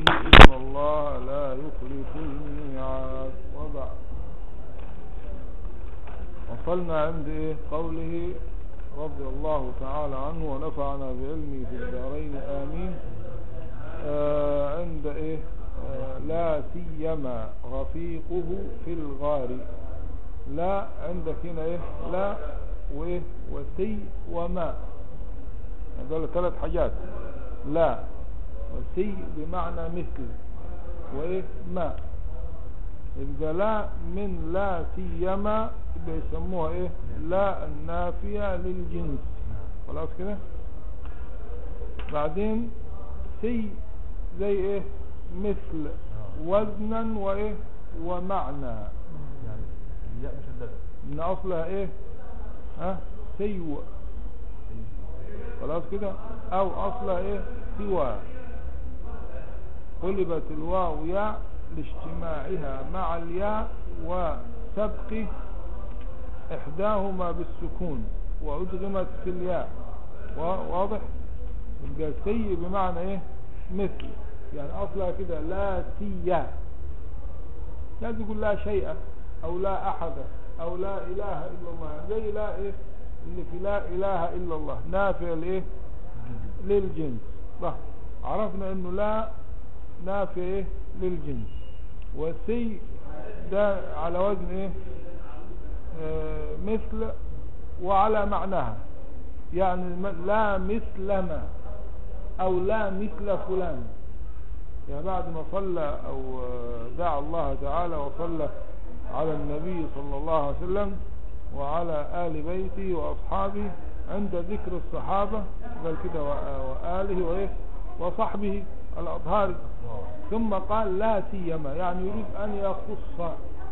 إن الله لا يخلف الميعاد وضع وصلنا عند إيه قوله رضي الله تعالى عنه ونفعنا بعلمه في الدارين آمين آه عند إيه آه لا سيما رفيقه في الغار لا عندك هنا إيه لا وإيه وسي وما هذول ثلاث حاجات لا وسي بمعنى مثل وإيه ما يبقى لا من لا سيما يبقى يسموها ايه لا النافية للجنس خلاص كده بعدين سي زي ايه مثل وزنا وايه ومعنى يعني الياء مشددة من اصلها ايه ها سيو خلاص كده او اصلها ايه سوى قلبت الواو ياء لاجتماعها مع الياء وسبق احداهما بالسكون وادغمت في الياء وا- واضح يبقى سي بمعنى ايه مثل يعني اصلها كده لا سي لا تقول لا شيء او لا احد او لا اله الا الله زي لا ايه اللي في لا اله الا الله نافع لايه للجنس صح عرفنا انه لا نافع ايه للجنس وسي ده على وزن ايه آه مثل وعلى معناها يعني م- لا مثل ما او لا مثل فلان يعني بعد ما صلى او آه، دعا الله تعالى وصلى على النبي صلى الله عليه وسلم وعلى آل بيته وأصحابه عند ذكر الصحابة قال كده وآ- وآله وإيه وصحبه الأطهار ثم قال لا سيما يعني يريد أن يخص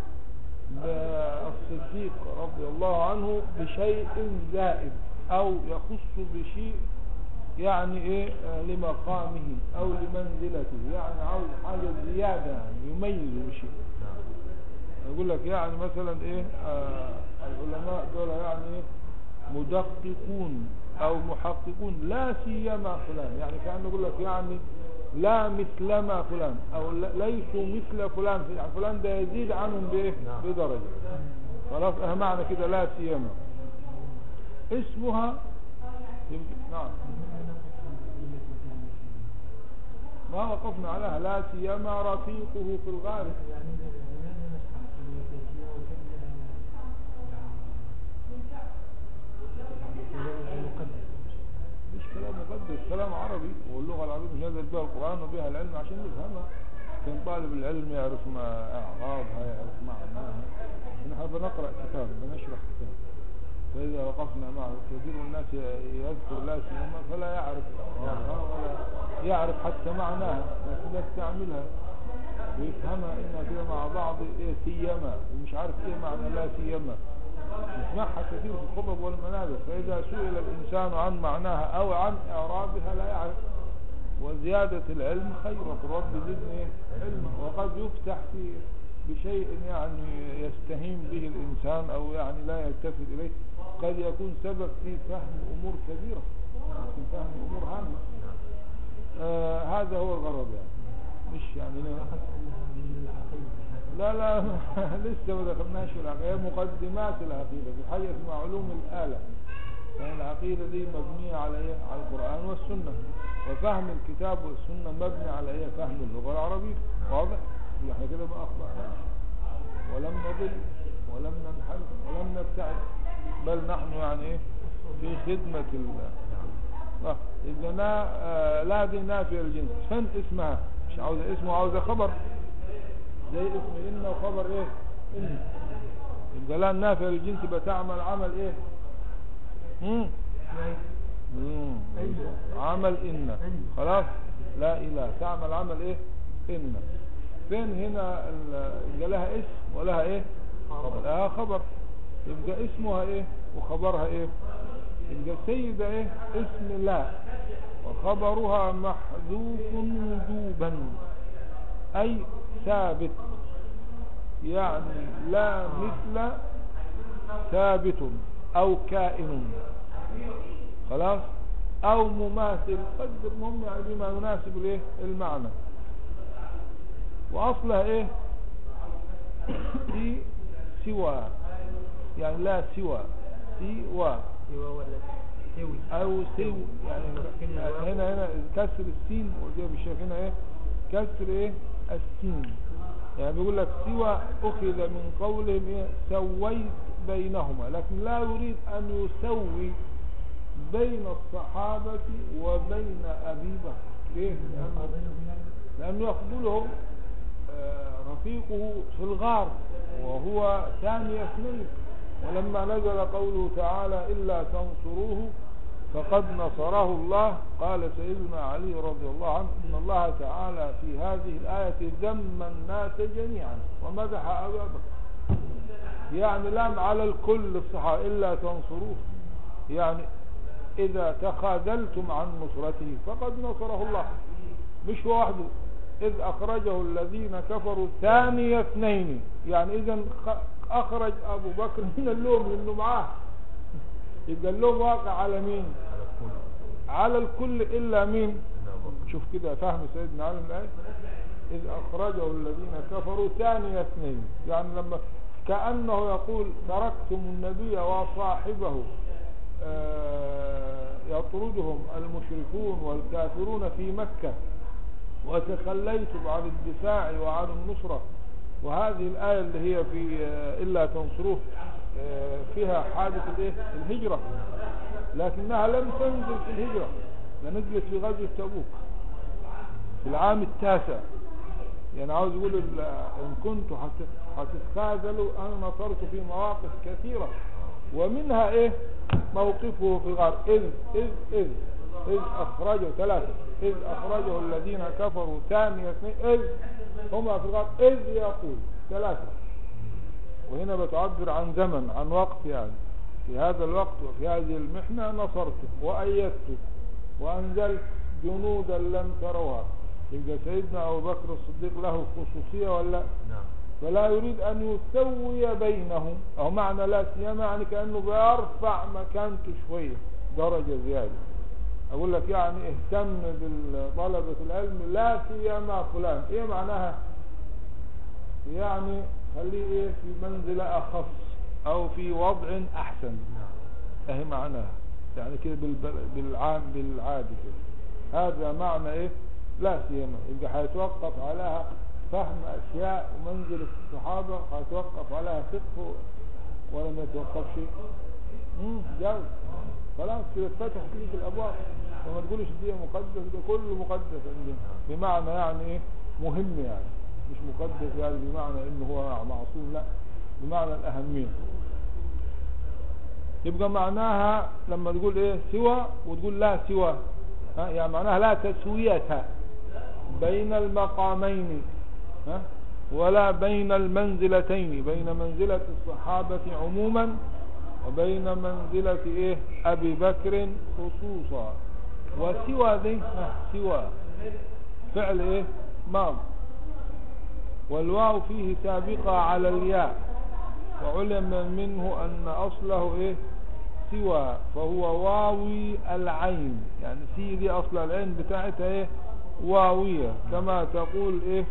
الصديق رضي الله عنه بشيء زائد أو يخص بشيء يعني إيه آه، لمقامه أو لمنزلته يعني عاوز حاجة زيادة يعني يميز بشيء يقول لك يعني مثلا ايه آه العلماء دول يعني ايه مدققون او محققون لا سيما فلان يعني كان يقول لك يعني لا مثل ما فلان او لا- ليسوا مثل فلان يعني فلان ده يزيد عنهم بايه نعم. بدرجه خلاص اه معنى كده لا سيما اسمها يمكن- نعم ما وقفنا عليها لا سيما رفيقه في الغار مش كلام مقدس كلام عربي واللغة العربية نزل بها القرآن وبها العلم عشان نفهمها كان طالب العلم يعرف ما أعرابها يعرف معناها نحن بنقرأ كتاب بنشرح كتاب فإذا وقفنا معه كثير من الناس يذكر لا سيما فلا يعرف أعرابها ولا يعرف حتى معناها لكن يستعملها ويفهمها إنها كده مع بعض إيه سيما ومش عارف إيه معنى لا سيما نسمعها كثير في الخطب والمنابر فإذا سئل الإنسان عن معناها أو عن إعرابها لا يعرف وزيادة العلم خير وقل رب زدني إيه؟ علما وقد يفتح في بشيء يعني يستهين به الإنسان أو يعني لا يلتفت إليه قد يكون سبب في فهم أمور كبيرة في فهم أمور هامة آه هذا هو الغرض يعني مش يعني لا لا لسه ما دخلناش في العقيدة هي مقدمات العقيدة في حاجة اسمها علوم الآلة يعني العقيدة دي مبنية على ايه على القرآن والسنة وفهم الكتاب والسنة مبني على ايه فهم اللغة العربية واضح احنا كده ما أخطأناش ولم نضل ولم ننحل ولم نبتعد بل نحن يعني ايه في خدمة الله آه، إذا لا آه، لا دي نافية الجنس فين اسمها مش عاوزة اسمه عاوزة خبر زي اسم إن وخبر إيه إن يبقى لا النافع للجنس بتعمل عمل إيه مم. مم. عمل إن خلاص لا إله تعمل عمل إيه إن فين هنا ال- يبقى لها اسم ولها إيه لها خبر يبقى اسمها إيه وخبرها إيه يبقى سيدة إيه اسم لا وخبرها محذوف وجوبا أي ثابت يعني لا مثل ثابت أو كائن خلاص أو مماثل قدر مهم يعني بما يناسب الايه المعنى واصلها ايه سي سوى يعني لا سوى سوى سوى ولا سوي او سو يعني هنا هنا كسر السين وزي ما شايف هنا ايه كسر ايه السين يعني بيقول لك سوى اخذ من قولهم ايه سويت بينهما لكن لا يريد ان يسوي بين الصحابة وبين ابي بكر ليه؟ لأنه, لأنه يقبله آه، رفيقه في الغار وهو ثاني اثنين ولما نزل قوله تعالى إلا تنصروه فقد نصره الله قال سيدنا علي رضي الله عنه إن الله تعالى في هذه الآية ذم الناس جميعا ومدح أبا بكر يعني لام على الكل الصحابة إلا تنصروه يعني إذا تخاذلتم عن نصرته فقد نصره الله مش هو وحده إذ أخرجه الذين كفروا ثاني اثنين يعني إذا أخرج أبو بكر من اللوم لأنه معاه يبقى اللوم واقع على مين على الكل على الكل إلا مين إلا أبو بكر. شوف كده فهم سيدنا علي الآية إذ أخرجه الذين كفروا ثاني اثنين يعني لما كأنه يقول تركتم النبي وصاحبه آه، يطردهم المشركون والكافرون في مكة وتخليتم عن الدفاع وعن النصرة وهذه الآية اللي هي في آه، إلا تنصروه آه، فيها حادث الإيه؟ الهجرة لكنها لم تنزل في الهجرة لنزلت في غزوة تبوك في العام التاسع يعني عاوز يقول ال- إن كنتوا هت- هتتخاذلوا أنا نصرت في مواقف كثيرة ومنها إيه موقفه في الغار إذ إذ إذ إذ أخرجه ثلاثة إذ أخرجه الذين كفروا ثاني اثنين إذ هما في الغار إذ يقول ثلاثة وهنا بتعبر عن زمن عن وقت يعني في هذا الوقت وفي هذه المحنة نصرته وأيدته وأنزلت جنودا لم تروها يبقى سيدنا أبو بكر الصديق له خصوصية ولا لا؟ نعم فلا يريد أن يسوي بينهم أو معنى لا سيما يعني كأنه بيرفع مكانته شوية درجة زيادة أقول لك يعني اهتم بطلبة العلم لا سيما فلان إيه معناها يعني خليه إيه في منزلة أخص أو في وضع أحسن نعم اهي معناها يعني كده بالبل- بالعام بالعادي كده هذا معنى ايه لا سيما يبقى هيتوقف عليها فهم اشياء ومنزل الصحابة هيتوقف عليها فقه ولا ما يتوقفش امم جاوب خلاص كده اتفتحت ليك الابواب وما تقولش دي مقدس ده كله مقدس عندنا بمعنى يعني ايه مهم يعني مش مقدس يعني بمعنى انه هو معصوم لا بمعنى الاهميه يبقى معناها لما تقول ايه سوى وتقول لا سوى ها يعني معناها لا تسوية بين المقامين ها ولا بين المنزلتين بين منزلة الصحابة عموما وبين منزلة ايه ابي بكر خصوصا وسوى ذي ها سوى فعل ايه ماض والواو فيه سابقة على الياء وعلم منه أن أصله إيه سوى فهو واوي العين يعني سي دي أصل العين بتاعتها إيه واوية كما تقول إيه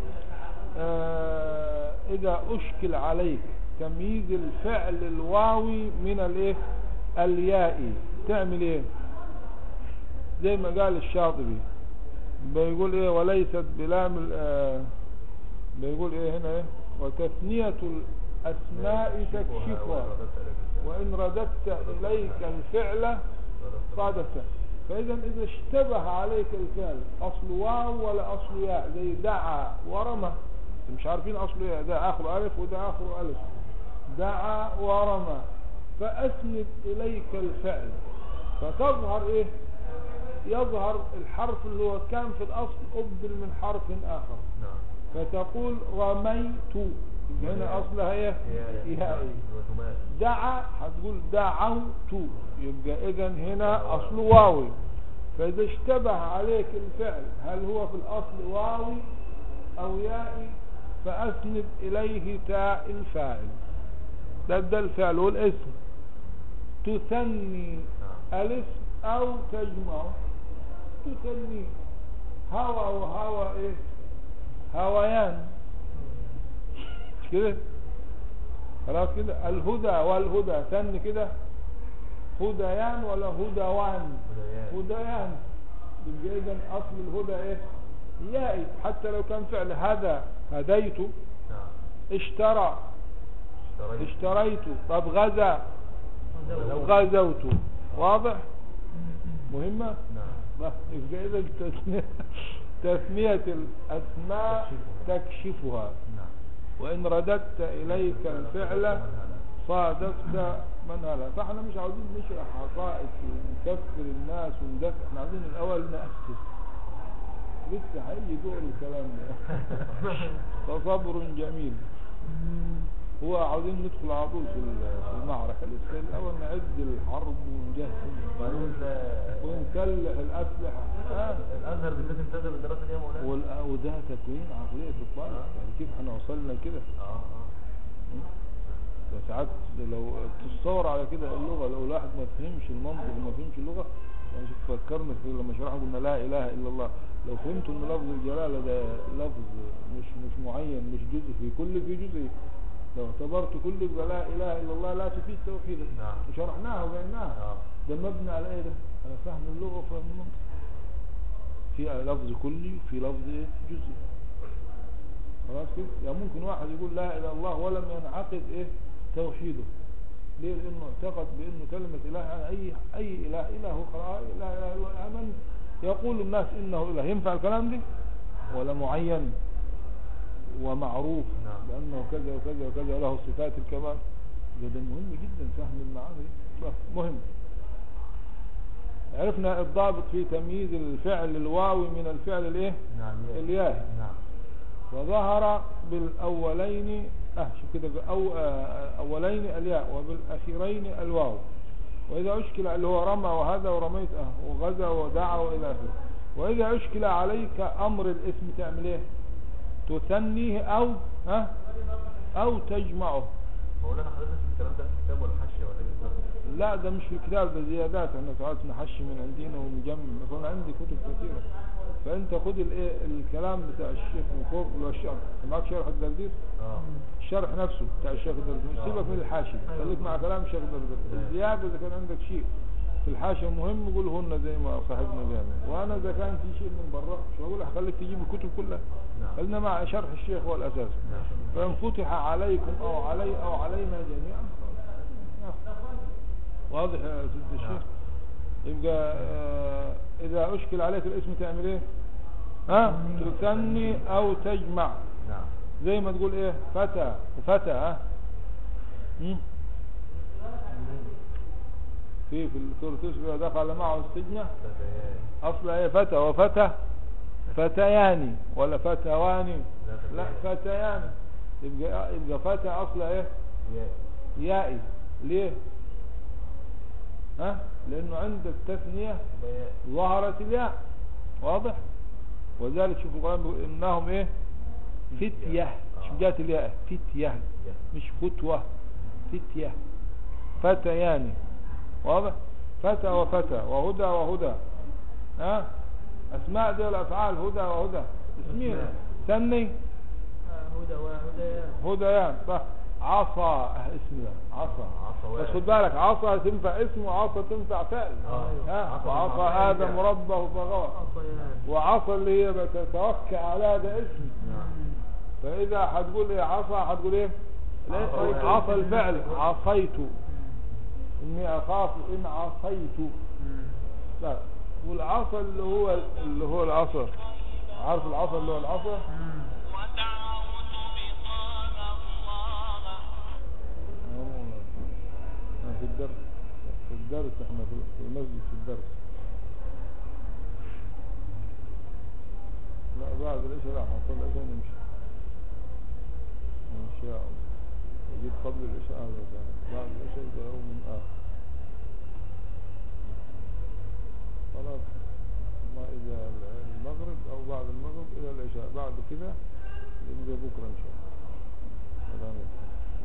آه إذا أشكل عليك تمييز الفعل الواوي من الإيه اليائي تعمل إيه زي ما قال الشاطبي بيقول إيه وليست بلام ال- آه بيقول إيه هنا إيه وتثنية الأسماء تكشفها وإن رددت إليك الفعل صادفته فإذا إذا اشتبه عليك الفعل أصل واو ولا أصل ياء زي دعا ورمى مش عارفين أصل ياء ده آخر ألف وده آخر ألف دعا ورمى فأسند إليك الفعل فتظهر إيه يظهر الحرف اللي هو كان في الأصل أبدل من حرف آخر نعم فتقول رميت هنا أصلها إيه يائي وتماثل دعا هتقول دعوت يبقى اذا هنا اصل واوي فاذا اشتبه عليك الفعل هل هو في الاصل واوي او يائي فاسند اليه تاء الفاعل ده ده الفعل والاسم تثني نعم الاسم او تجمع تثني هوى وهوى ايه هويان كده خلاص كده الهدى والهدى سن كده هديان ولا هدوان هديان. هديان يبقى اذا اصل الهدى ايه يائي حتى لو كان فعل هدى هديت نعم اشترى اشتريت اشتريت طب غزا غزوت. غزوت واضح مهمة نعم بس يبقى اذا تسمية تسمية الاسماء تكشفها نعم وان رددت اليك الفعل صادفت من هلا فاحنا مش عاوزين نشرح حقائق ونكفر الناس وندفع احنا عاوزين الاول نأسس لسه هيجي دور الكلام ده فصبر جميل هو عاوزين ندخل على طول في ال- في المعركة لسه الأول نعد الحرب ونجهز وبعدين ال- ونسلح الأسلحة آه. الازهر بالذات امتاز بالدراسه دي يا مولانا وال- وده تكوين عقلية الطالب آه. يعني كيف احنا وصلنا كده اه اه ده ساعات لو تتصور على كده اللغة لو الواحد ما فهمش المنطق وما فهمش اللغة يعني شوف فكرنا في لما شرحنا قلنا لا إله إلا الله لو فهمت إن لفظ الجلالة ده لفظ مش مش معين مش جزء في كل في جزء لو اعتبرت كل يبقى لا إله إلا الله لا تفيد توحيدا نعم. وشرحناها وبيناها اه ده مبني على إيه ده؟ على فهم اللغة وفهم المنطق في لفظ كلي وفي لفظ إيه؟ جزئي خلاص كده يعني ممكن واحد يقول لا اله الا الله ولم ينعقد ايه توحيده ليه لانه اعتقد بانه كلمه اله يعني اي اي اله اله خلاص لا اله الا الله يعني من يقول الناس انه اله ينفع الكلام ده ولا معين ومعروف نعم. بانه كذا وكذا وكذا له صفات الكمال ده ده مهم جدا فهم المعاني دي. بس مهم عرفنا الضابط في تمييز الفعل الواوي من الفعل الايه نعم يا. الياهي نعم وظهر بالأولين أه شوف كده أو آه، أولين الياء وبالأخيرين الواو وإذا أشكل اللي هو رمى وهذا ورميت أه وغزا ودعا وإلى آخره وإذا أشكل عليك أمر الاسم تعمل إيه؟ تثنيه أو ها أو تجمعه مولانا حضرتك الكلام ده في الكتاب ولا حاشيه ولا ايه بالظبط؟ لا ده مش في الكتاب ده زيادات احنا ساعات نحشي من عندنا ونجمع مثلا أنا عندي كتب كثيرة فانت خد الايه الكلام بتاع الشيخ من فوق اللي هو الشرح معاك شرح الدردير اه الشرح نفسه بتاع الشيخ الدردير آه. سيبك من الحاشي خليك مع كلام الشيخ الدردير نعم. الزيادة اذا كان عندك شيء في الحاشية مهم قولهن زي ما صاحبنا بيعمل وانا اذا كان في شيء من برا مش هقول خليك تجيب الكتب كلها نعم. خلينا مع شرح الشيخ هو الاساس نعم. فإن فتح عليكم أو علي أو علينا جميعا خلاص. واضح يا سيد الشيخ يبقى آه، إذا أشكل عليك الاسم تعمل إيه ها تثني أو تجمع نعم زي ما تقول إيه فتى وفتى ها مم؟ في في سورة يوسف دخل معه السجن فتيان أصل إيه فتى وفتى فتيان ولا فتوان لا فتيان يبقى يبقى فتى أصل إيه يا يائي ليه ها لانه عند التثنية يبقى يا ظهرت الياء واضح وذلك شوف القرآن بيقول انهم ايه فتية آه. شوف جات الياء فتية يا. مش فتوة فتية فتيان واضح فتى وفتى وهدى وهدى ها اسماء دي الافعال هدى وهدى اسمين اسماء. ثني آه، هدى وهديان هديان صح عصا اه، اسم ده عصا عصا بس واحد. خد بالك عصا تنفع اسم وعصا تنفع فعل آه. ها عصا وعصا تنفع ادم فعل. ربه فغوى عصيان وعصا اللي هي بتتوكل على ده اسم نعم فاذا هتقول ايه عصا هتقول ايه لا، عصيت. عصا الفعل عصيت اني اخاف ان عصيت لا والعصا اللي هو اللي هو العصا عارف العصا اللي هو العصا آه، في الدرس في الدرس احنا في في المسجد في الدرس لا بعد العشاء لا حصل العشاء نمشي ان شاء الله يجيب قبل العشاء هذا كان بعد العشاء يبقى يوم اخر خلاص ما اذا المغرب او بعد المغرب الى العشاء بعد كده يبقى بكره ان شاء الله سلام عليكم.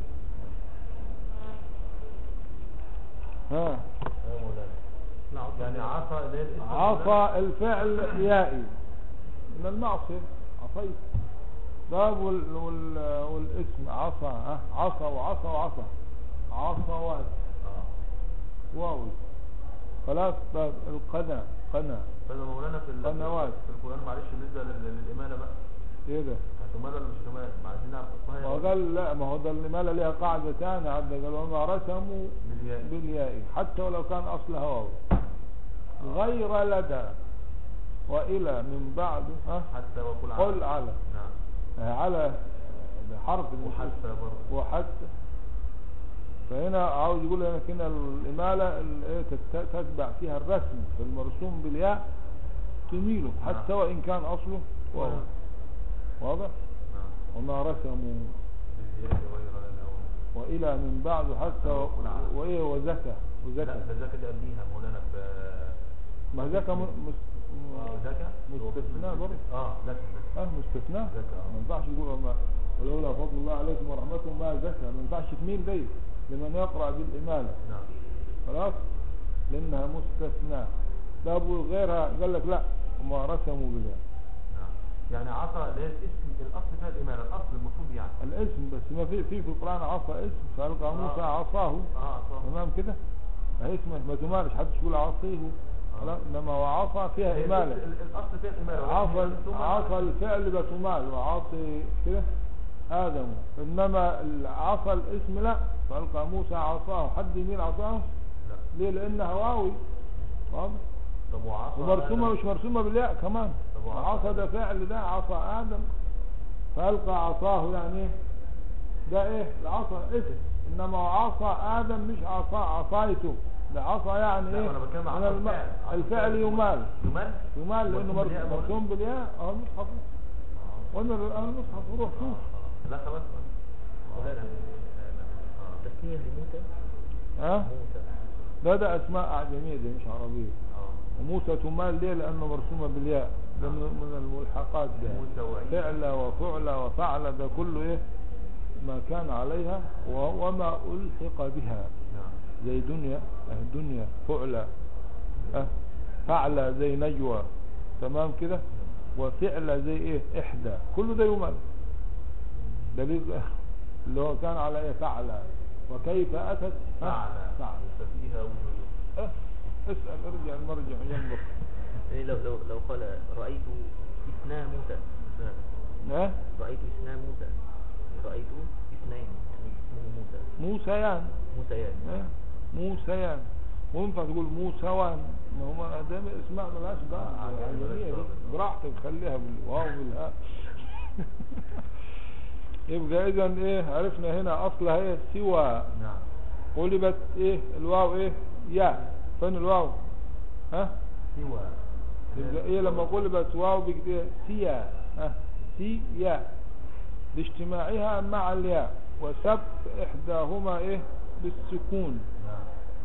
ها يا مولانا يعني عصا اللي هي الاسم عصى الفعل يائي من المعصية عصيت طيب وال... وال... والاسم عصا ها عصا وعصا وعصا عصوات اه واو خلاص طيب القنا قنا فاذا مولانا في ال- قنوات. في القران معلش بالنسبه لل- للاماله بقى ايه ده هتمال ولا مش تمال ما عايزين نعرف ما هو اصلها قال لا ما هو ده المالة ليها قاعدة تانية عندك قال وما رسموا بالياء بالياء حتى ولو كان أصلها واو غير لدى وإلى من بعد ها حتى وقل قل على نعم آه، على ده حرف من وحتى برضه وحتى فهنا عاوز يقول لك هنا الإمالة ال- إيه تت- تتبع فيها الرسم فالمرسوم بالياء تميله حتى نعم. وإن كان أصله واو نعم. واضح نعم وما رسموا بالياء غير لنا وإلى من بعد حتى و- نعم. وإيه وزكى لا وزكى ده زكاة دي قبليها مولانا في ما زكى م- مس- اه زكاة مستثناء برضه. اه زكاة زكاة اه مستثناء زكى آه. ما ينفعش تقول ما ولولا فضل الله عليكم ورحمته ما زكى ما ينفعش تميل دي لمن يقرأ بالإمالة نعم خلاص لأنها مستثناء ده أبو غيرها قال لك لا وما رسموا بالله نعم يعني عصا اللي هي الاسم الاصل فيها الاماله الاصل المفروض يعني الاسم بس ما في في في القرآن عصا اسم فألقى موسى آه. عصاه اه عصا تمام كده هي اسمه ما تمالش حد تقول عصيه خلاص انما وعصا فيها هي إمالة ال- ال- الاصل فيها الاماله ولكن عصى هي ثم- عصى الفعل بتمال وعاصي كده آدم إنما العصا الاسم لا فألقى موسى عصاه حد يميل عصاه لا ليه لأنها واوي واضح طب وعصا ومرسومة آدم؟ مش مرسومة بالياء كمان طب وعصا عصا ده فعل ده عصا آدم فألقى عصاه يعني ايه ده ايه العصا اسم إنما عصا آدم مش عصا عصايته ده عصا يعني لا، ايه أنا بتكلم عن من عصا الم- الفعل. عصا الفعل الفعل. يمال يمال يمال لأنه مرسوم بالياء مرسوم برضه؟ مرسوم بالياء اه المصحف قلنا الآن المصحف روح شوف لا خلاص مولانا اه تسمية لموسى ها موسى ده ده أسماء أعجمية دي مش عربية اه وموسى تمال ليه لأنه مرسومة بالياء ده من من الملحقات ده موسى وعيسى. فعل وفعل وفعل ده كله إيه ما كان عليها و- وما ألحق بها نعم زي دنيا اه دنيا فعل اه فعل زي نجوى تمام كده وفعل زي ايه احدى كله ده يمل دليل اللي هو كان على ايه فعل وكيف اتت ها؟ فعل فعل ففيها وجود اه اسأل ارجع المرجع ينظر يعني لو لو لو قال رأيت اثنا موسى اه رأيت اثنا موسى رأيت اثنين يعني اسمه موسى موسيان موسيان اه موسيان وينفع تقول موسوان ما هو ده اسماء ملهاش آه، دعوه عجائب عجمية ملهاش دي دعوة. براحتك خليها بالواو بالهاء يبقى اذا ايه عرفنا هنا اصلها ايه سوى نعم قلبت ايه الواو ايه يا فين الواو ها سوى يبقى ايه لما قلبت واو بقت ايه سيا ها سيا لاجتماعها مع الياء وسبق احداهما ايه بالسكون نعم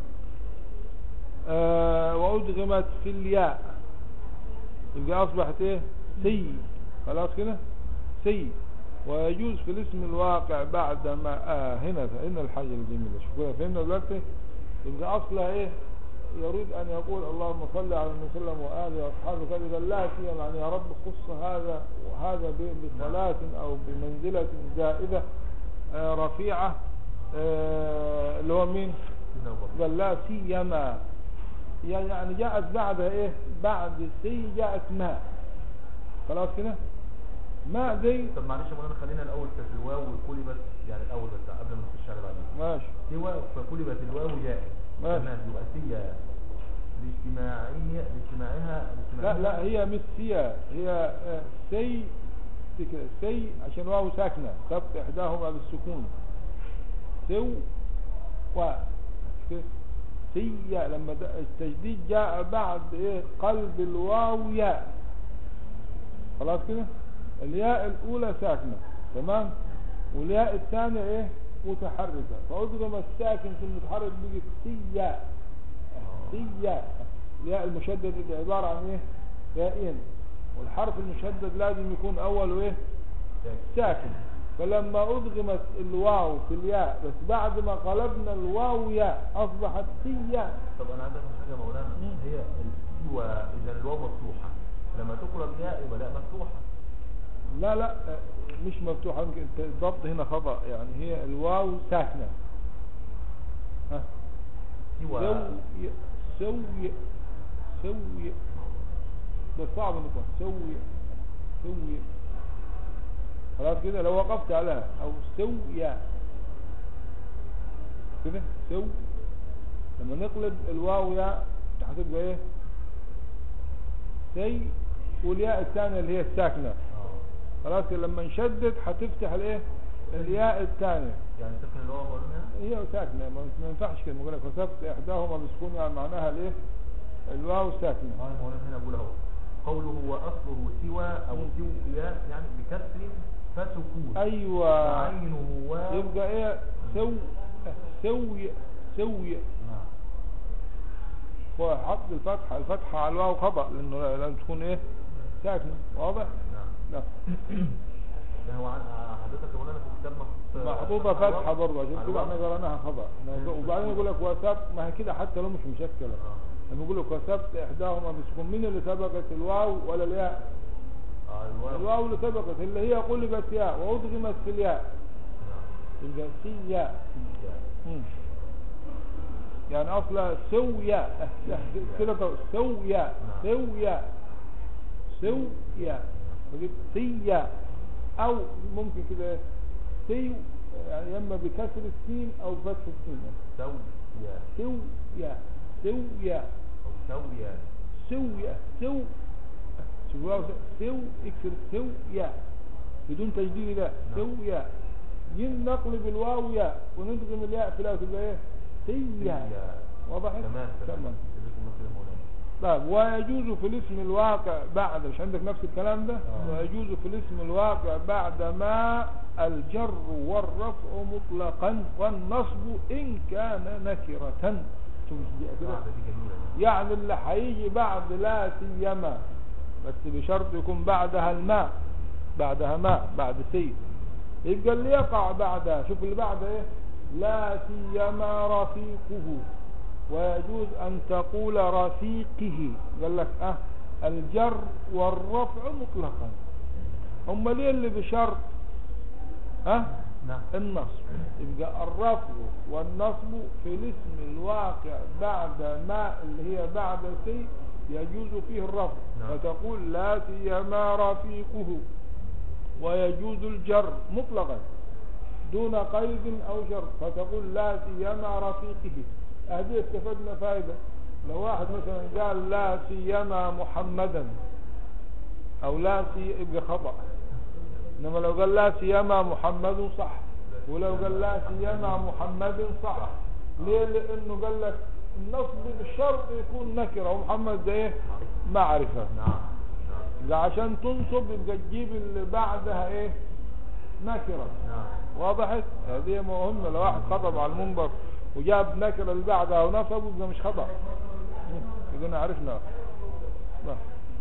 آه وأدغمت في الياء يبقى أصبحت إيه سي خلاص كده سي ويجوز في الاسم الواقع بعد ما آه هنا هنا الحاجة الجميلة شوف كده فهمنا دلوقتي يبقى أصلها إيه يريد أن يقول اللهم صل على النبي صلى الله عليه وسلم وآله وأصحابه كذا قال لا سيما يعني يا رب خص هذا وهذا ب- بصلاة أو بمنزلة زائدة آه رفيعة آه اللي هو مين؟ سيدنا أبو بكر. قال لا سيما يعني جاءت بعدها ايه بعد سي جاءت ماء خلاص كده ماء دي طب معلش يا مولانا خلينا الاول في الواو وقلبت يعني الاول بس قبل ما نخش على بعدين ماشي سوى فقلبت الواو ياء ماشي. تمام يبقى سيا لاجتماعية لاجتماعها لا لاجتماعها لا هي مش سيا هي آه، سي دي كده سي عشان واو ساكنة سبق احداهما بالسكون سو و كده سيا لما ده- التجديد جاء بعد ايه قلب الواو ياء خلاص كده الياء الاولى ساكنة تمام والياء الثانية ايه متحركة فأدغم الساكن في المتحرك بقت سيا سيا الياء المشدد دي عبارة عن ايه يائين والحرف المشدد لازم يكون اوله ايه ساكن فلما أدغمت الواو في الياء بس بعد ما قلبنا الواو ياء أصبحت سيا طب انا عايز افهم حاجه يا مولانا مم. هي السوى اذا الواو مفتوحه لما تقلب ياء يبقى لا مفتوحه لا لا آه، مش مفتوحة يمكن الت- الضبط هنا خطأ يعني هي الواو ساكنة ها سوى سوي سوي سوي ده صعب نقول سوي سوي خلاص كده لو وقفت عليها او سويا كده سو لما نقلب الواو يا هتبقى ايه سي والياء الثانية اللي هي الساكنة آه. خلاص كده لما نشدد هتفتح الايه الياء الثانية يعني سكن اللي هو قلنا هي ساكنة ما ما ينفعش كده بقول لك وثبت إحداهما بسكون يعني معناها الإيه؟ الواو ساكنة اه المهم هنا بقول اهو قوله واصله سوى او مم. سويا يعني بكسر فسكون أيوة وعينه واو يبقى إيه سو سوي سوي نعم هو حط الفتحة الفتحة على الواو خطأ لأنه لازم تكون إيه ساكنة واضح؟ نعم لا ده هو عن- آه، حضرتك مولانا في الكتاب محطوط آه، محطوطة فتحة فتحة الواو. برضه عشان على كده احنا الواو. قرأناها خطأ وبعدين يقول لك وثبت ما هي كده حتى لو مش مشكلة آه. لما يقول لك وثبت إحداهما بسكون مين اللي سبقت الواو ولا الياء؟ اه الواو الواو اللي سبقت اللي هي قلبت ياء وأدغمت في الياء نعم. يبقى سياء سيا. مم. يعني أصلا سويا كده طو- سويا سويا سويا بجيب سيا أو ممكن كده سيو يعني إما بكسر السين أو بفتح السين سويا سويا سويا او سويا سويا سو سو سو اكسر سويا بدون تجديد لا نعم. سويا ين نقلب الواو ياء وندغم الياء في الأول تبقى ايه سيا سيا. وضحت تمام تمام جزاكم الله خير يا مولانا طيب ويجوز في الاسم الواقع بعد مش عندك نفس الكلام ده آه. ويجوز في الاسم الواقع بعد ما الجر والرفع مطلقا والنصب إن كان نكرة شوف دي كده القاعدة دي جميلة يعني اللي هيجي بعد لا سيما بس بشرط يكون بعدها الماء بعدها ماء بعد سي يبقى اللي يقع بعدها شوف اللي بعد ايه لا سيما رفيقه ويجوز ان تقول رفيقه قال لك اه الجر والرفع مطلقا هم ليه اللي بشرط ها نعم النصب يبقى الرفع والنصب في الاسم الواقع بعد ما اللي هي بعد سي يجوز فيه الرفع نعم. فتقول لا سيما رفيقه ويجوز الجر مطلقا دون قيد او شرط فتقول لا سيما رفيقه هذه استفدنا فائدة لو واحد مثلا قال لا سيما محمدا او لا سي يبقى خطأ انما لو قال لا سيما محمد صح ولو قال لا سيما محمد صح ليه لانه قال لك النصب بالشرط يكون نكره ومحمد ده ايه معرفه نعم نعم ده عشان تنصب يبقى تجيب اللي بعدها ايه نكره نعم وضحت هذه مهمه لو واحد خطب على المنبر وجاب نكره اللي بعدها ونصب يبقى مش خطا يبقى عرفنا نعم.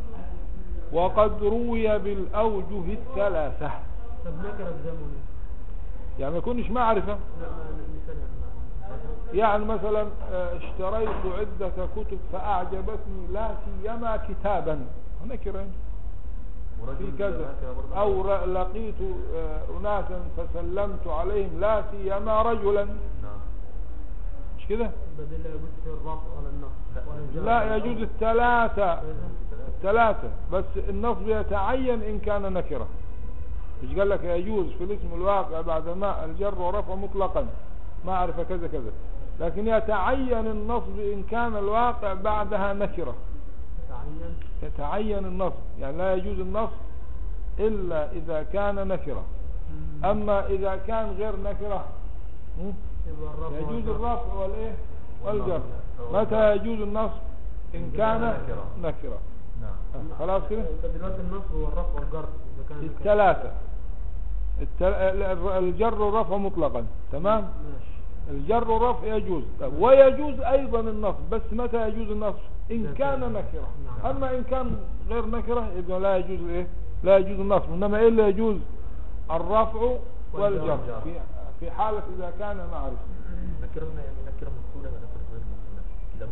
وقد روي بالاوجه الثلاثه طب نكرة ازاي مولانا؟ يعني ما يكونش معرفة لا ما مثال يعني ما- يعني مثلا آه، اشتريت عدة كتب فأعجبتني لا سيما كتابا نكرة في ورجل كذا هكذا برضه. أو ر- لقيت آه، أناسا فسلمت عليهم لا سيما رجلا نعم مش كده بدل لا يجوز في الرفع ولا النصب لا. ولا الجر لا يجوز الثلاثة كده. الثلاثة بس النصب يتعين إن كان نكرة مش قال لك يجوز في الاسم الواقع بعد ما الجر ورفع مطلقا معرفة كذا كذا لكن يتعين النصب إن كان الواقع بعدها نكرة تعين يتعين النصب يعني لا يجوز النصب إلا إذا كان نكرة مم. أما إذا كان غير نكرة م? يبقى الرفع يجوز والجر. الرفع والإيه والجر والنصب. متى يجوز النصب إن كان نكرة. نكرة نعم آه، خلاص كده يبقى دلوقتي النصب والرفع والجر اذا كان نكرة. الثلاثة التل... الجر والرفع مطلقا تمام ماشي الجر والرفع يجوز طيب ويجوز أيضا النصب بس متى يجوز النصب إن إذا كان كان- نكرة نعم. أما إن كان غير نكرة يبقى لا يجوز إيه لا يجوز النصب إنما إيه اللي يجوز الرفع والجر والجر. في في حالة إذا كان معرفة نكرة هنا يعني نكرة مقصودة ولا نكرة غير مقصودة لم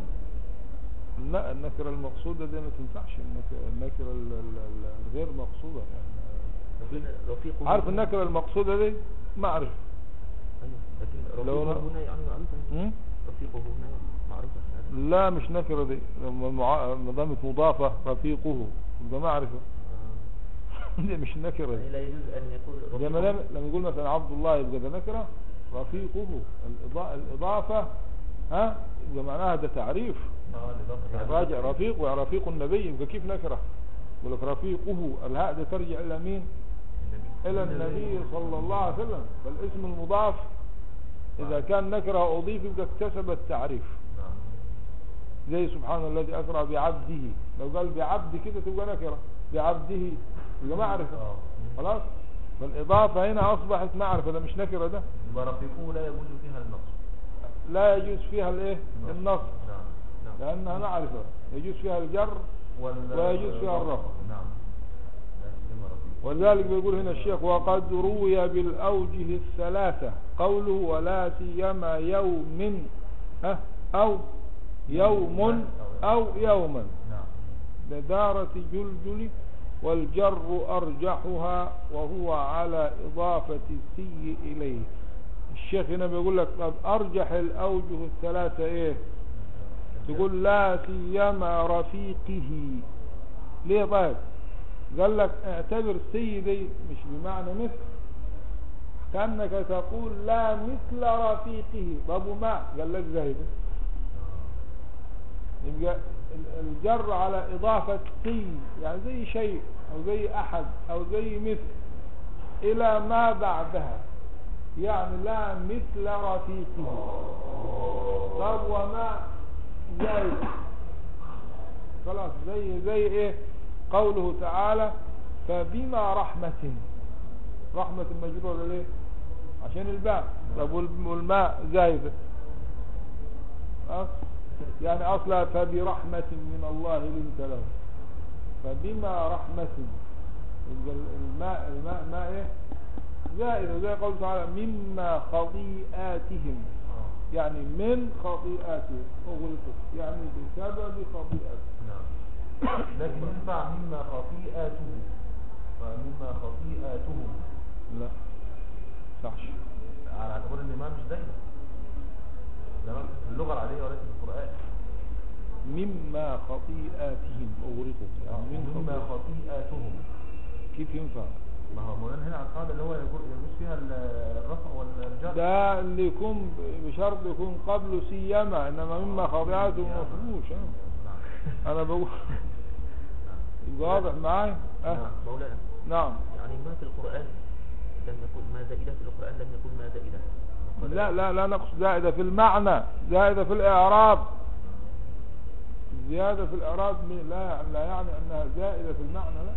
لا النكرة المقصودة دي ما تنفعش النك- النكرة ال- ال- ال- الغير مقصودة يعني لو كان رفيقه عارف النكرة المقصودة دي معرفة أيوه لكن لو رفيقه لا- هنا يعني معروفة مم؟ رفيقه هنا معروفة هذا. لا مش نكرة دي لما مع- ما دامت مضافة رفيقه يبقى معرفة آه. دي مش نكرة يعني دي لا يجوز أن يقول لما رفيقه لما لما يقول مثلا عبد الله يبقى ده نكرة رفيقه الإضاءة الإضافة ها يبقى معناها ده تعريف اه الإضافة يعني راجع رفيق ورفيق النبي يبقى كيف نكرة يقول لك رفيقه الهاء ده ترجع إلى مين إلى النبي صلى الله عليه وسلم فالاسم المضاف إذا كان نكرة أضيف يبقى اكتسب التعريف نعم زي سبحان الذي أسرى بعبده لو قال بعبد كده تبقى نكرة بعبده يبقى معرفة اه خلاص فالإضافة هنا أصبحت معرفة ده مش نكرة ده يبقى رفيقه لا يجوز فيها النص لا يجوز فيها الايه النص نعم نعم لأنها معرفة يجوز فيها الجر وال- ويجوز فيها الرفع. نعم لازم رفيق ولذلك بيقول هنا الشيخ وقد روي بالأوجه الثلاثة قوله ولا سيما يوم ها أو يوم أو يوما نعم بدارة جلجل والجر أرجحها وهو على إضافة السي إليه الشيخ هنا بيقول لك طب أرجح الأوجه الثلاثة إيه تقول لا سيما رفيقه ليه طيب قال لك اعتبر سيدي مش بمعنى مثل كأنك تقول لا مثل رفيقه طب وما قال لك زهد يبقى ال- الجر على إضافة سي يعني زي شيء أو زي أحد أو زي مثل إلى ما بعدها يعني لا مثل رفيقه طب وما زي خلاص زي زي ايه قوله تعالى فبما رحمة رحمة مجرورة ليه عشان الباء طب وال- والماء زايدة خلاص؟ يعني أصلا فبرحمة من الله لنت له فبما رحمة يبقى الماء الماء ماء ايه زائد زي قوله تعالى مما خطيئاتهم يعني من خطيئاتهم أغلقوا يعني بسبب خطيئاتهم نعم لكن ينفع مما خطيئاته فمما خطيئاتهم لا صحش على اعتبار ان ما مش دايما ده مكتوب في اللغه العاديه وليس في القران مما خطيئاتهم أغرقوا يعني من مما خطيئات خطيئاتهم كيف ينفع ما هو مولانا هنا على القاعده اللي هو يجوز يجوز فيها ال- الرفع والجر ده اللي يكون بشرط يكون قبله سيما إنما مما خطيئاتهم سيما. مفهوش آه. نعم أنا بقول يبقى واضح معايا أه. نعم مولانا نعم يعني ما في القرآن لم يقل ما زائدة في القرآن لم يقل ما زائدة وقال- لا لا لا نقصد زائدة في المعنى زائدة في الإعراب زيادة في الإعراب م- لا لا يعني أنها زائدة في المعنى لا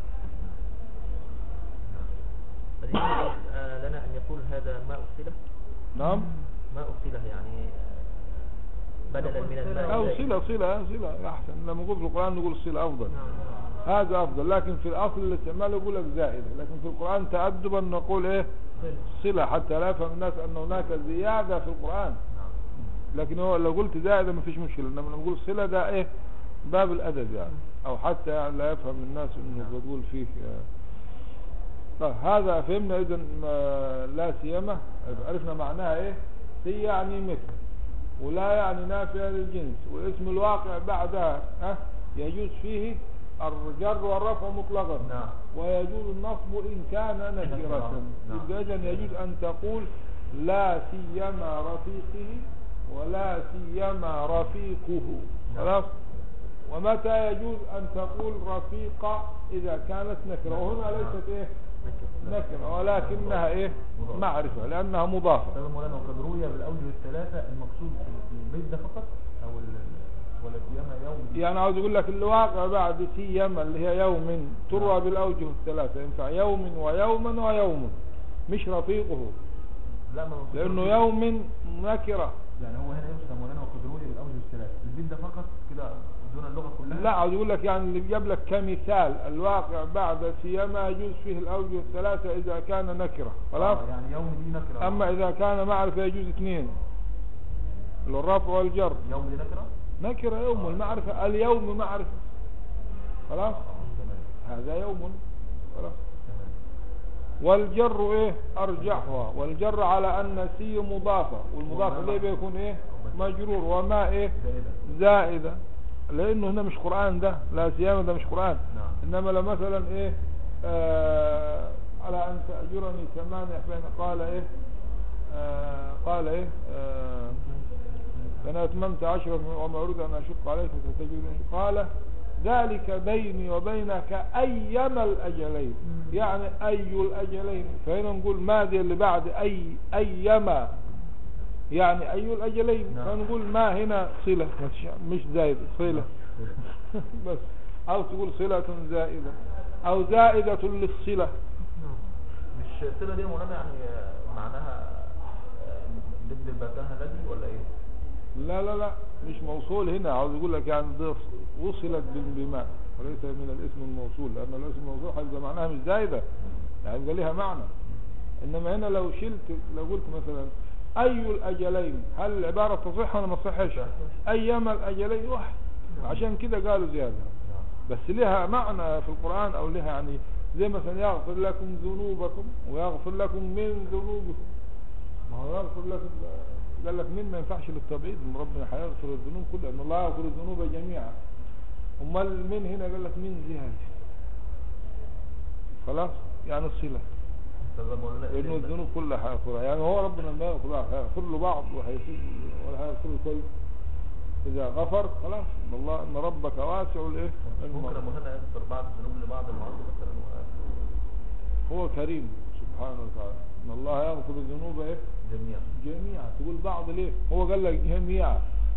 هل يجوز آه، لنا أن يقول هذا ما أفصله نعم ما أفصله يعني آه، بدلا من الماء أو زائد. صلة صلة صلة أحسن لما نقول في القرآن نقول صلة أفضل نعم هذا أفضل لكن في الأصل الاستعمال يقول لك زائدة لكن في القرآن تأدبا نقول إيه صلة حتى لا يفهم الناس أن هناك زيادة في القرآن لكن هو لو قلت زائدة ما فيش مشكلة إنما لما نقول صلة ده إيه باب الأدب يعني أو حتى يعني لا يفهم الناس إنه بتقول فيه آه. طيب هذا فهمنا إذا لا سيما عرفنا معناها إيه سي يعني مثل ولا يعني نافية للجنس والاسم الواقع بعدها ها يجوز فيه الجر والرفع مطلقا نعم. ويجوز النصب إن كان نكرة نعم. يبقى إذن يجوز أن تقول لا سيما رفيقه ولا سيما رفيقه نعم. خلاص ومتى يجوز أن تقول رفيق إذا كانت نكرة وهنا ليست إيه نكرة. نكرة ولكنها إيه مضافة. معرفة لأنها مضافة طيب يا مولانا وقد روي بالاوجه الثلاثه المقصود البيت ده فقط او ال- ولا سيما يوم يعني عاوز اقول لك اللي واقع بعد سيما اللي هي يوم تروى نعم. بالاوجه الثلاثه ينفع يوم ويوما ويوم مش رفيقه لا ما مقصود لانه البيت. يوم نكره يعني هو هنا يقصد يا مولانا وقد روي بالاوجه الثلاثه البيت ده فقط كده دون اللغه كلها لا عاوز اقول لك يعني اللي جاب لك كمثال الواقع بعد سيما يجوز فيه الاوجه الثلاثه اذا كان نكره خلاص آه، يعني يوم دي نكره اما اذا كان معرفه يجوز اثنين اللي هو الرفع والجر يوم دي نكره نكره يوم المعرفه اليوم معرفه خلاص تمام هذا يوم خلاص تمام والجر ايه ارجحها والجر على ان سي مضافة والمضاف وما اليه بيكون ايه مجرور وما ايه زائدة زائدة لانه هنا مش قرآن ده لا سيما ده مش قرآن نعم انما لو مثلا ايه آه على ان تأجرني ثمانية فين قال ايه آه قال ايه آه فانا اتممت عشرة وما اريد ان اشق عليك فتجدني قال ذلك بيني وبينك ايما الاجلين يعني اي الاجلين فهنا نقول ما دي اللي بعد اي ايما يعني اي الاجلين نعم. فنقول ما هنا صلة مش- مش زايد صلة بس او تقول صلة زائدة او زائدة للصلة نعم مش الصلة دي يا مولانا يعني آه، معناها آه، ضد المكان الذي ولا ايه؟ لا لا لا مش موصول هنا عاوز يقول لك يعني ده وصلت بال- بما وليس من الاسم الموصول لان الاسم الموصول هيبقى معناها مش زايدة يعني يبقى ليها معنى انما هنا لو شلت لو قلت مثلا اي الاجلين هل العبارة تصح ولا ما تصحش ايما الاجلين واحد عشان كده قالوا زيادة نعم بس لها معنى في القرآن او لها يعني زي مثلا يغفر لكم ذنوبكم ويغفر لكم من ذنوبكم ما هو يغفر لكم قال لك من ما ينفعش للتبعيد ان ربنا هيغفر الذنوب كلها ان الله يغفر الذنوب جميعا امال من هنا قال لك من زيادة خلاص يعني الصلة طب يا مولانا لانه ال- الذنوب كلها هيغفرها يعني هو ربنا ما يغفرها هيغفر له بعض وهيسيب ولا هيغفر له كل اذا غفر خلاص ان الله ان ربك واسع الايه ممكن يا المغفرة. مولانا يغفر بعض الذنوب لبعض المعاصي مثلا و- هو كريم سبحانه وتعالى ان الله يغفر الذنوب ايه جميعا جميعا تقول بعض ليه هو قال لك جميعا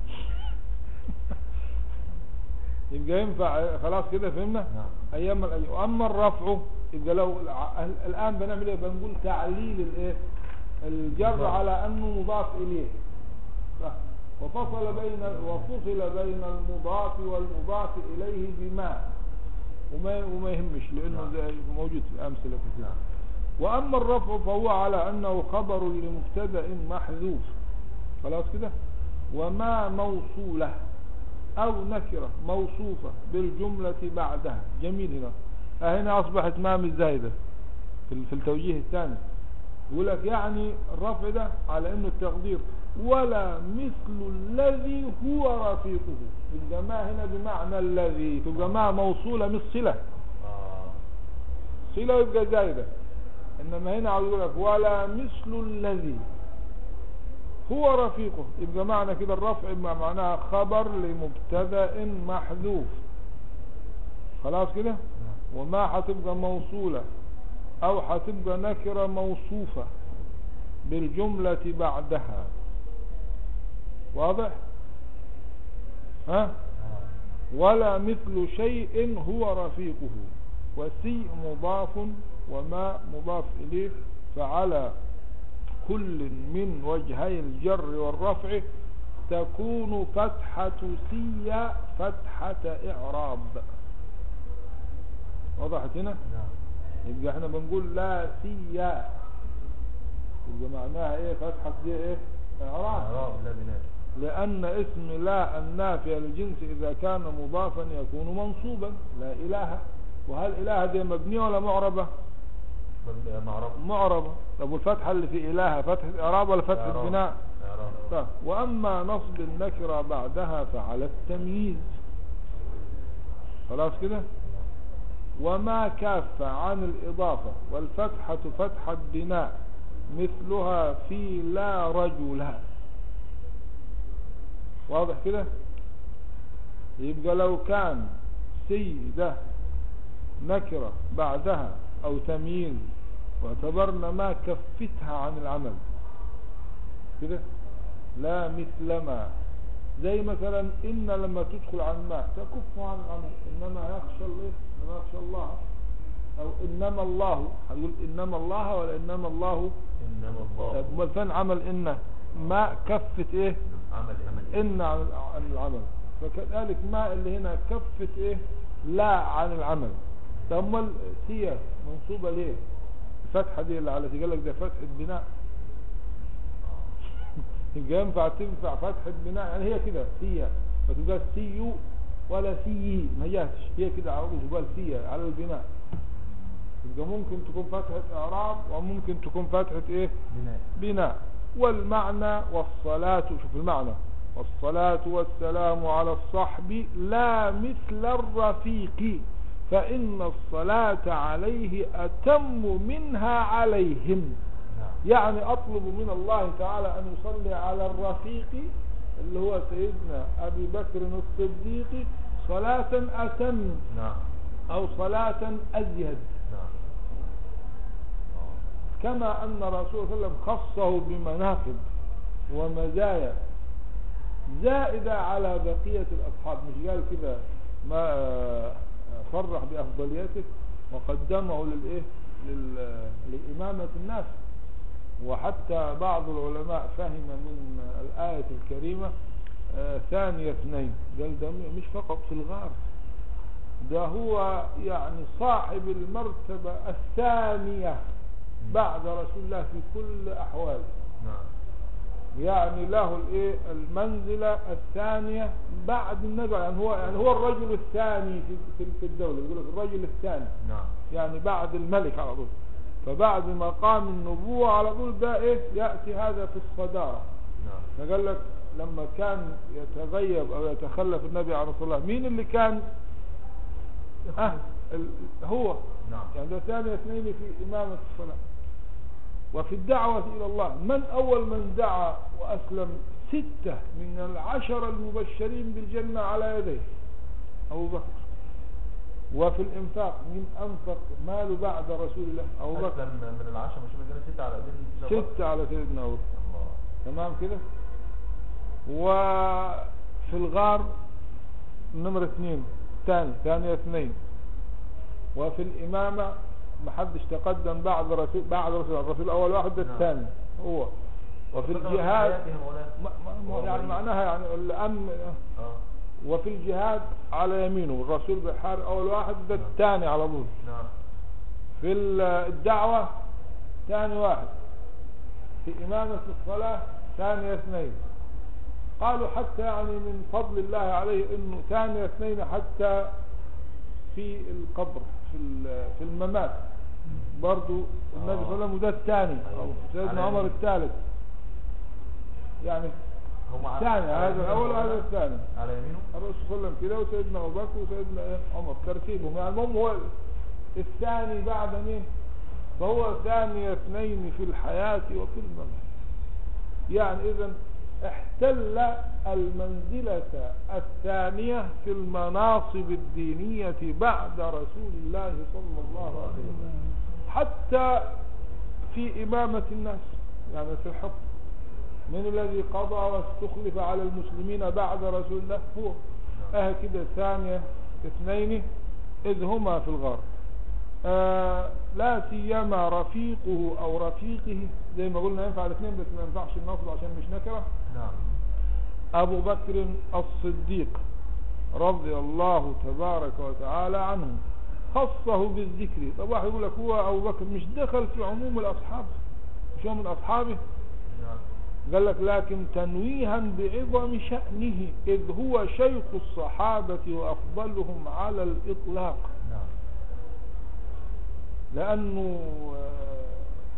يبقى ينفع خلاص كده فهمنا نعم ايام الأيام واما الرفع يبقى لو الع- الان بنعمل ايه بنقول تعليل الايه الجر الجر. على انه مضاف اليه صح. وفصل بين وفصل بين المضاف والمضاف اليه بما وما وما يهمش لانه نعم. زي موجود في امثله كثيره نعم وأما الرفع فهو على أنه خبر لمبتدأ محذوف خلاص كده وما موصولة أو نكرة موصوفة بالجملة بعدها جميل هنا آه هنا أصبحت ما مش زايدة في ال- في التوجيه الثاني يقول لك يعني الرفع ده على أنه التقدير ولا مثل الذي هو رفيقه يبقى ما هنا بمعنى الذي تبقى ما موصولة مش صلة آه. صلة يبقى زايدة إنما هنا عاوز يقول لك ولا مثل الذي هو رفيقه يبقى معنى كده الرفع مع معناها خبر لمبتدأ محذوف خلاص كده نعم. وما هتبقى موصولة أو هتبقى نكرة موصوفة بالجملة بعدها واضح ها آه. ولا مثل شيء هو رفيقه وسي مضاف وما مضاف إليه فعلى كل من وجهي الجر والرفع تكون فتحة سي فتحة إعراب وضحت هنا نعم يبقى احنا بنقول لا سي يبقى معناها ايه فتحة دي ايه إعراب إعراب لا بناء لأن اسم لا النافية للجنس إذا كان مضافا يكون منصوبا لا إله وهل إله دي مبنية ولا معربة مبني- معرفة معربة طب والفتحة اللي في إله فتحة إعراب ولا فتحة إعراب. بناء إعراب طيب وأما نصب النكرة بعدها فعلى التمييز خلاص كده وما كاف عن الإضافة والفتحة فتحة بناء مثلها في لا رجل واضح كده يبقى لو كان سي ده نكرة بعدها أو تمييز واعتبرنا ما كفتها عن العمل كده لا مثل ما زي مثلا إن لما تدخل عن ما تكف عن العمل إنما يخشى الله إنما يخشى الله أو إنما الله هنقول إنما الله ولا إنما الله إنما الله طب امال فين عمل إن ما كفت إيه عمل عمل إن عن الع- عن العمل فكذلك ما اللي هنا كفت إيه لا عن العمل طب امال سيا منصوبة ليه الفتحة دي اللي على قال لك ده فتحة بناء يبقى ينفع تنفع فتحة بناء يعني هي كده سيا ما تبقاش سيو ولا سيه ما جاتش هي كده على طول تقال سيا على البناء يبقى ممكن تكون فتحة إعراب وممكن تكون فتحة إيه بناء بناء والمعنى والصلاة شوف المعنى والصلاة والسلام على الصحب لا مثل الرفيق فإن الصلاة عليه أتم منها عليهم نعم يعني أطلب من الله تعالى أن يصلي على الرفيق اللي هو سيدنا أبي بكر الصديق صلاة أتم نعم أو صلاة أزيد نعم آه. كما أن الرسول صلى الله عليه وسلم خصه بمناقب ومزايا زائدة على بقية الأصحاب مش قال كده ما آه، صرح بأفضليته وقدمه للإيه لل- لإمامة الناس وحتى بعض العلماء فهم من الآية الكريمة آه، ثاني اثنين قال ده مش فقط في الغار ده هو يعني صاحب المرتبة الثانية بعد رسول الله في كل أحواله نعم يعني له الايه المنزلة الثانية بعد النبي يعني هو يعني هو الرجل الثاني في في, في الدولة يقول لك الرجل الثاني نعم يعني بعد الملك على طول فبعد مقام النبوة على طول ده ايه يأتي هذا في الصدارة نعم فقال لك لما كان يتغيب او يتخلف النبي عليه الصلاة والسلام مين اللي كان اه ال- هو نعم يعني ده ثاني اثنين في إمامة الصلاة وفي الدعوة إلى الله من أول من دعا وأسلم ستة من العشر المبشرين بالجنة على يديه أبو بكر وفي الإنفاق من أنفق ماله بعد رسول الله أبو بكر أسلم من العشرة مش مجانا ستة على أيدين سيدنا أبو بكر. ستة على سيدنا أبو بكر الله تمام كده وفي الغار نمرة اثنين ثاني ثانية اثنين وفي الإمامة ما حدش تقدم بعد رسول بعد رسول الرسول الأول واحد ده نعم. الثاني هو وفي ذكر الجهاد حياته يا مولانا. ما ما هو يعني ولي. معناها يعني الأمن اه وفي الجهاد على يمينه الرسول بحار أول واحد ده نعم. الثاني على طول نعم في ال- الدعوة ثاني واحد في إمامة الصلاة ثاني اثنين قالوا حتى يعني من فضل الله عليه انه ثاني اثنين حتى في القبر في ال- في الممات برضو النبي صلى الله عليه وسلم وده الثاني أيوة. أو سيدنا على عمر يمين. الثالث يعني هم ع- الثاني على هذا يمينه الاول مولانا. وهذا الثاني على يمينه الرسول صلى الله عليه وسلم كده وسيدنا ابو بكر وسيدنا إيه؟ عمر ترتيبهم يعني المهم هو الثاني بعد مين فهو ثاني اثنين في الحياة وفي الممات يعني اذا احتل المنزلة الثانية في المناصب الدينية بعد رسول الله صلى الله عليه وسلم حتى في إمامة الناس يعني في الحكم من الذي قضى واستخلف على المسلمين بعد رسول الله هو اه كده ثانية اثنين إذ هما في الغار آه لا سيما رفيقه أو رفيقه زي ما قلنا ينفع الاثنين بس ما ينفعش النصب عشان مش نكرة نعم أبو بكر الصديق رضي الله تبارك وتعالى عنه خصه بالذكر طب واحد يقول لك هو أبو بكر مش دخل في عموم الأصحاب مش هو من أصحابه نعم قال لك لكن تنويها بعظم شأنه إذ هو شيخ الصحابة وأفضلهم على الإطلاق نعم لأنه آه،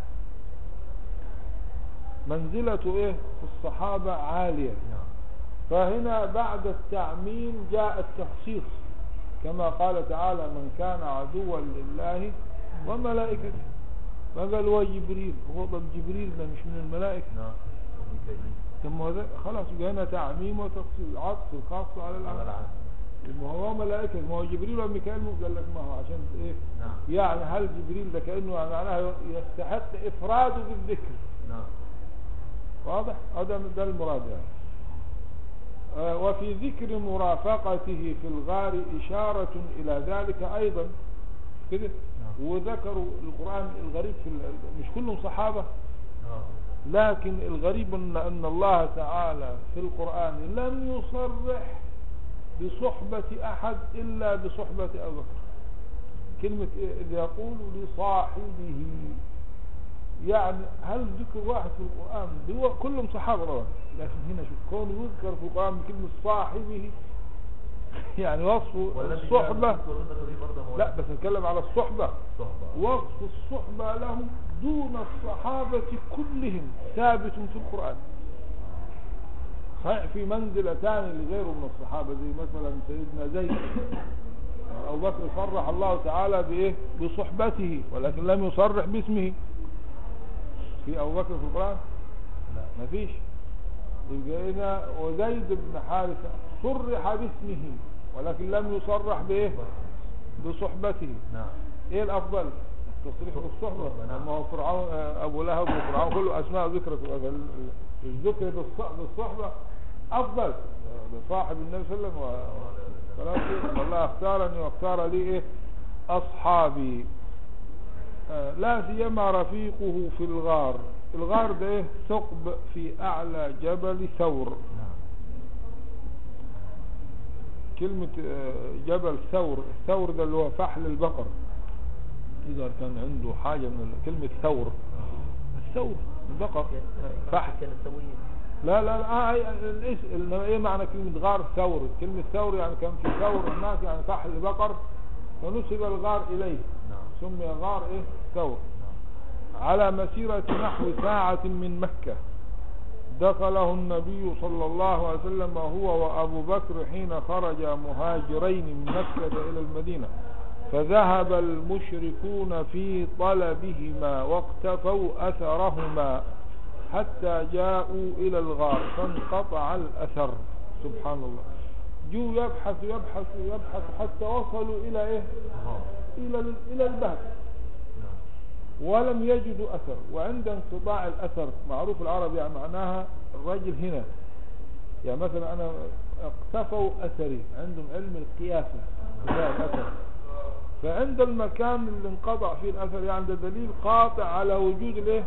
منزلته إيه في الصحابة عالية نعم فهنا بعد التعميم جاء التخصيص كما قال تعالى من كان عدوا لله وملائكته فقال وجبريل هو طب جبريل ده مش من الملائكة نعم وميكائيل ثم هذا خلاص يبقى هنا تعميم وتخصيص عطف الخاص على على العام العام ما هو ملائكة ما هو جبريل وميكائيل مو قال لك ما هو عشان ايه نعم يعني هل جبريل ده كأنه يعني معناها يستحق إفراده بالذكر نعم واضح هذا ده المراد يعني آه، وفي ذكر مرافقته في الغار إشارة إلى ذلك أيضا كده نعم. وذكروا القرآن الغريب في ال- مش كلهم صحابة نعم لكن الغريب أن, أن الله تعالى في القرآن لم يصرح بصحبة أحد إلا بصحبة أبو بكر كلمة إيه؟ إذ يقول لصاحبه يعني هل ذكر واحد في القرآن هو كلهم صحابة طبعا لكن هنا شوف كونه يذكر في القرآن بكلمة صاحبه يعني وصف والذي الصحبة جاء في الرتبة دي برضه هو لا بس نتكلم على الصحبة الصحبة وصف الصحبة لهم دون الصحابة كلهم ثابت في القرآن صحيح في منزلتان لغيره من الصحابة زي مثلا سيدنا زيد أبو بكر صرح الله تعالى بإيه بصحبته ولكن لم يصرح باسمه في أبو بكر في القرآن لا ما فيش يبقى هنا وزيد بن حارثة صرح باسمه ولكن لم يصرح بإيه بصحبته نعم ايه الافضل التصريح بالصحبة نعم. لما هو فرعون آه، ابو لهب وفرعون كله اسماء ذكرت الذكر بالص- بالصحبة افضل لصاحب النبي صلى الله عليه وسلم و- خلاص إيه؟ إن الله اختارني واختار لي ايه اصحابي آه، لا سيما رفيقه في الغار الغار ده ايه ثقب في اعلى جبل ثور نعم كلمة آه، جبل ثور الثور ده اللي هو فحل البقر إذا كان عنده حاجة من ال- كلمة ثور الثور البقر فحل كانت سوية لا لا لا آه أي- الاسم إنما ايه معنى كلمة غار ثور كلمة ثور يعني كان في ثور هناك يعني فحل بقر فنسب الغار إليه نعم سمي غار ايه ثور نعم على مسيرة نحو ساعة من مكة دخله النبي صلى الله عليه وسلم هو وأبو بكر حين خرج مهاجرين من مكة إلى المدينة فذهب المشركون في طلبهما واقتفوا أثرهما حتى جاءوا إلى الغار فانقطع الأثر سبحان الله جو يبحث يبحث يبحث حتى وصلوا إلى إيه غار إلى ال- إلى الباب نعم ولم يجدوا أثر وعند انقطاع الأثر معروف العرب يعني معناها الرجل هنا يعني مثلا أنا اقتفوا أثري عندهم علم القياسة قياس الأثر فعند المكان اللي انقطع فيه الأثر يعني ده دليل قاطع على وجود الايه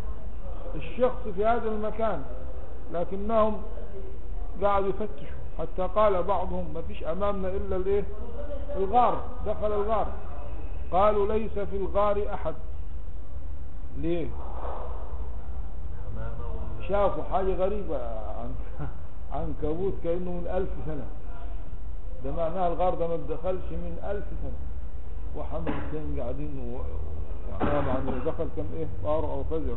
الشخص في هذا المكان لكنهم قاعدوا يفتشوا حتى قال بعضهم ما فيش أمامنا إلا الايه الغار دخل الغار قالوا ليس في الغار أحد ليه حمامة و... شافوا حاجة غريبة عن عنكبوت كأنه من ألف سنة ده معناها الغار ده ما اتدخلش من ألف سنة وحمامتين قاعدين و... معناها مع انه دخل كان ايه غار او فجر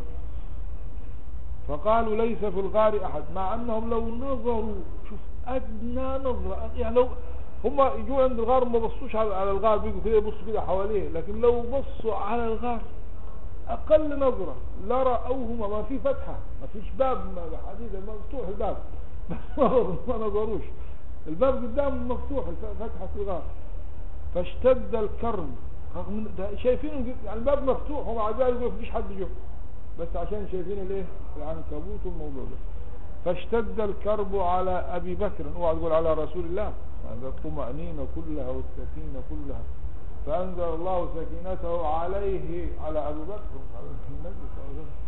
فقالوا ليس في الغار احد مع انهم لو نظروا شوف ادنى نظرة يعني لو هم يجوا عند الغار ما بصوش على على الغار بيجوا كده يبصوا كده حواليه لكن لو بصوا على الغار اقل نظرة لرأوهما ما في فتحة ما فيش باب ما- حديد مفتوح الباب بس ما نظروش الباب قدام مفتوح الف- فتحة الغار فاشتد الكرب رغم إن ده شايفينه يعني الباب مفتوح ومع ذلك ما فيش حد جوه بس عشان شايفين الايه العنكبوت والموضوع ده فاشتد الكرب على ابي بكر اوعى تقول على رسول الله هذا الطمأنينة كلها والسكينة كلها فأنزل الله سكينته عليه على أبي بكر على النبي صلى الله عليه وسلم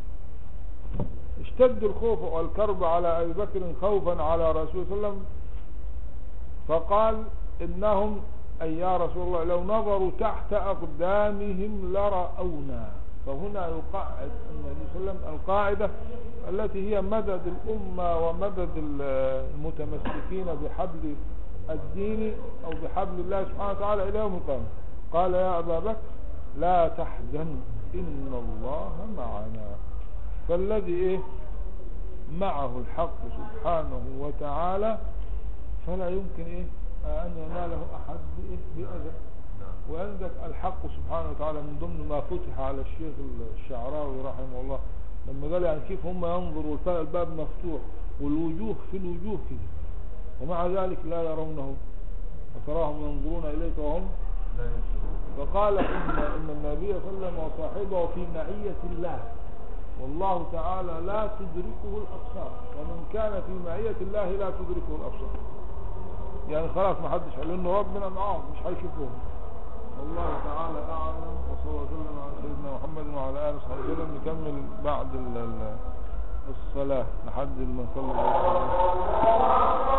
اشتد الخوف والكرب على أبي بكر خوفا على رسول صلى الله عليه وسلم فقال إنهم أي يا رسول الله لو نظروا تحت أقدامهم لرأونا فهنا يقعد النبي صلى الله عليه وسلم القاعدة التي هي مدد الأمة ومدد المتمسكين بحبل الدين أو بحبل الله سبحانه وتعالى إلى يوم القيامة قال يا أبا بكر لا تحزن إن الله معنا فالذي إيه معه الحق سبحانه وتعالى فلا يمكن إيه أن يناله أحد بإيه بأذى نعم وعندك الحق سبحانه وتعالى من ضمن ما فتح على الشيخ الشعراوي رحمه الله لما قال يعني كيف هم ينظروا والفرق الباب مفتوح والوجوه في الوجوه كده ومع ذلك لا يرونه وتراهم ينظرون إليك وهم لا ينسون فقال إن, إن النبي صلى الله عليه وسلم وصاحبه في معية الله والله تعالى لا تدركه الأبصار ومن كان في معية الله لا تدركه الأبصار يعني خلاص ما حدش قال انه ربنا معاهم مش هيشوفوهم والله تعالى اعلم وصلى الله وسلم على سيدنا محمد وعلى اله وصحبه وسلم نكمل بعد ال- ال- الصلاه لحد ما نصلي الصلاه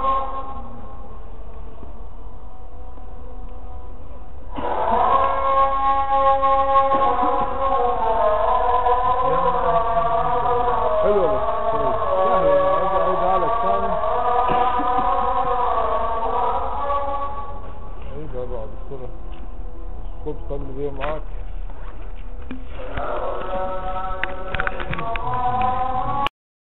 حلوة بس طيب. سهلة أنا عايز أعيدها لك ثاني بعد الصلاة خد صلي بيه معاك